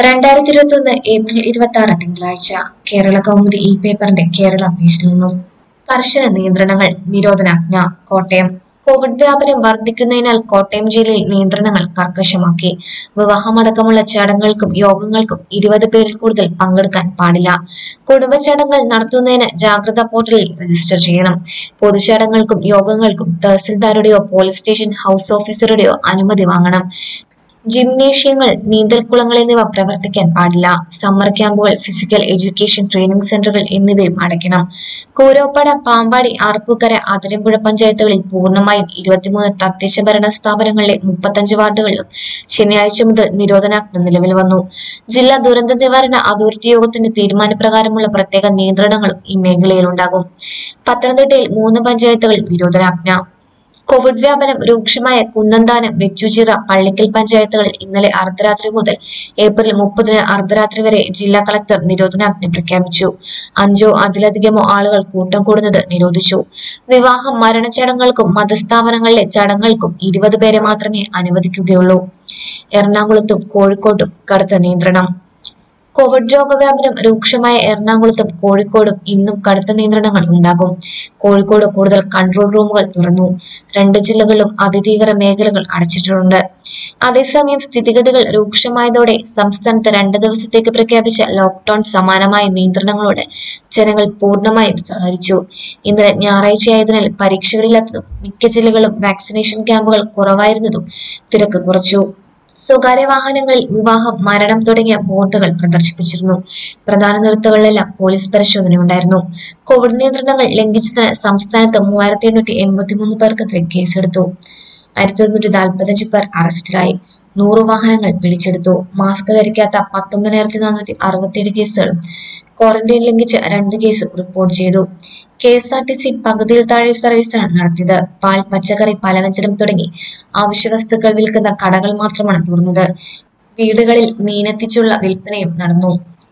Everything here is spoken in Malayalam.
രണ്ടായിരത്തി ഇരുപത്തി ഒന്ന് ഏപ്രിൽ ഇരുപത്തി ആറ് തിങ്കളാഴ്ച കേരള കൗമുദി ഈ പേപ്പറിന്റെ കേരള പേജിൽ നിന്നും കർശന നിയന്ത്രണങ്ങൾ നിരോധനാജ്ഞ കോട്ടയം കോവിഡ് വ്യാപനം വർദ്ധിക്കുന്നതിനാൽ കോട്ടയം ജില്ലയിൽ നിയന്ത്രണങ്ങൾ കർക്കശമാക്കി വിവാഹമടക്കമുള്ള ചടങ്ങുകൾക്കും യോഗങ്ങൾക്കും ഇരുപത് പേരിൽ കൂടുതൽ പങ്കെടുക്കാൻ പാടില്ല കുടുംബചടങ്ങുകൾ നടത്തുന്നതിന് ജാഗ്രതാ പോർട്ടലിൽ രജിസ്റ്റർ ചെയ്യണം പൊതുചടങ്ങുകൾക്കും യോഗങ്ങൾക്കും തഹസിൽദാരുടെയോ പോലീസ് സ്റ്റേഷൻ ഹൗസ് ഓഫീസറുടെയോ അനുമതി വാങ്ങണം ജിംനേഷ്യങ്ങൾ നീന്തൽക്കുളങ്ങൾ എന്നിവ പ്രവർത്തിക്കാൻ പാടില്ല സമ്മർ ക്യാമ്പുകൾ ഫിസിക്കൽ എഡ്യൂക്കേഷൻ ട്രെയിനിംഗ് സെന്ററുകൾ എന്നിവയും അടയ്ക്കണം കൂരോപ്പട പാമ്പാടി ആർപ്പൂക്കര അതിരമ്പുഴ പഞ്ചായത്തുകളിൽ പൂർണ്ണമായും ഇരുപത്തിമൂന്ന് തദ്ദേശ ഭരണ സ്ഥാപനങ്ങളിലെ മുപ്പത്തഞ്ച് വാർഡുകളിലും ശനിയാഴ്ച മുതൽ നിരോധനാജ്ഞ നിലവിൽ വന്നു ജില്ലാ ദുരന്ത നിവാരണ അതോറിറ്റി യോഗത്തിന്റെ തീരുമാനപ്രകാരമുള്ള പ്രത്യേക നിയന്ത്രണങ്ങളും ഈ മേഖലയിലുണ്ടാകും പത്തനംതിട്ടയിൽ മൂന്ന് പഞ്ചായത്തുകളിൽ നിരോധനാജ്ഞ കോവിഡ് വ്യാപനം രൂക്ഷമായ കുന്നന്താനം വെച്ചുചിറ പള്ളിക്കൽ പഞ്ചായത്തുകളിൽ ഇന്നലെ അർദ്ധരാത്രി മുതൽ ഏപ്രിൽ മുപ്പതിന് അർദ്ധരാത്രി വരെ ജില്ലാ കളക്ടർ നിരോധനാജ്ഞ പ്രഖ്യാപിച്ചു അഞ്ചോ അതിലധികമോ ആളുകൾ കൂട്ടം കൂടുന്നത് നിരോധിച്ചു വിവാഹം മരണച്ചടങ്ങുകൾക്കും മതസ്ഥാപനങ്ങളിലെ ചടങ്ങുകൾക്കും ഇരുപത് പേരെ മാത്രമേ അനുവദിക്കുകയുള്ളൂ എറണാകുളത്തും കോഴിക്കോട്ടും കടുത്ത നിയന്ത്രണം കോവിഡ് രോഗവ്യാപനം രൂക്ഷമായ എറണാകുളത്തും കോഴിക്കോടും ഇന്നും കടുത്ത നിയന്ത്രണങ്ങൾ ഉണ്ടാകും കോഴിക്കോട് കൂടുതൽ കൺട്രോൾ റൂമുകൾ തുറന്നു രണ്ട് ജില്ലകളിലും അതിതീവ്ര മേഖലകൾ അടച്ചിട്ടുണ്ട് അതേസമയം സ്ഥിതിഗതികൾ രൂക്ഷമായതോടെ സംസ്ഥാനത്ത് രണ്ട് ദിവസത്തേക്ക് പ്രഖ്യാപിച്ച ലോക്ക്ഡൌൺ സമാനമായ നിയന്ത്രണങ്ങളോട് ജനങ്ങൾ പൂർണ്ണമായും സഹകരിച്ചു ഇന്നലെ ഞായറാഴ്ചയായതിനാൽ പരീക്ഷകളില്ലാത്തതും മിക്ക ജില്ലകളിലും വാക്സിനേഷൻ ക്യാമ്പുകൾ കുറവായിരുന്നതും തിരക്ക് കുറച്ചു സ്വകാര്യ വാഹനങ്ങളിൽ വിവാഹം മരണം തുടങ്ങിയ ബോർഡുകൾ പ്രദർശിപ്പിച്ചിരുന്നു പ്രധാന നിരത്തുകളിലെല്ലാം പോലീസ് പരിശോധനയുണ്ടായിരുന്നു കോവിഡ് നിയന്ത്രണങ്ങൾ ലംഘിച്ചതിന് സംസ്ഥാനത്ത് മൂവായിരത്തി എണ്ണൂറ്റി എൺപത്തിമൂന്ന് പേർക്കെതിരെ കേസെടുത്തു ആയിരത്തി തൊണ്ണൂറ്റി നാൽപ്പത്തഞ്ച് പേർ അറസ്റ്റിലായി നൂറ് വാഹനങ്ങൾ പിടിച്ചെടുത്തു മാസ്ക് ധരിക്കാത്ത പത്തൊമ്പതിനായിരത്തി നാനൂറ്റി അറുപത്തിയേഴ് കേസുകളും ക്വാറന്റൈൻ ലംഘിച്ച് രണ്ട് കേസും റിപ്പോർട്ട് ചെയ്തു K S R T C പകുതിയിൽ താഴെ സർവീസാണ് നടത്തിയത് പാൽ പച്ചക്കറി പലവ്യഞ്ജനം തുടങ്ങി അവശ്യവസ്തുക്കൾ വിൽക്കുന്ന കടകൾ മാത്രമാണ് തുറന്നത് വീടുകളിൽ മീനെത്തിച്ചുള്ള വിൽപ്പനയും നടന്നു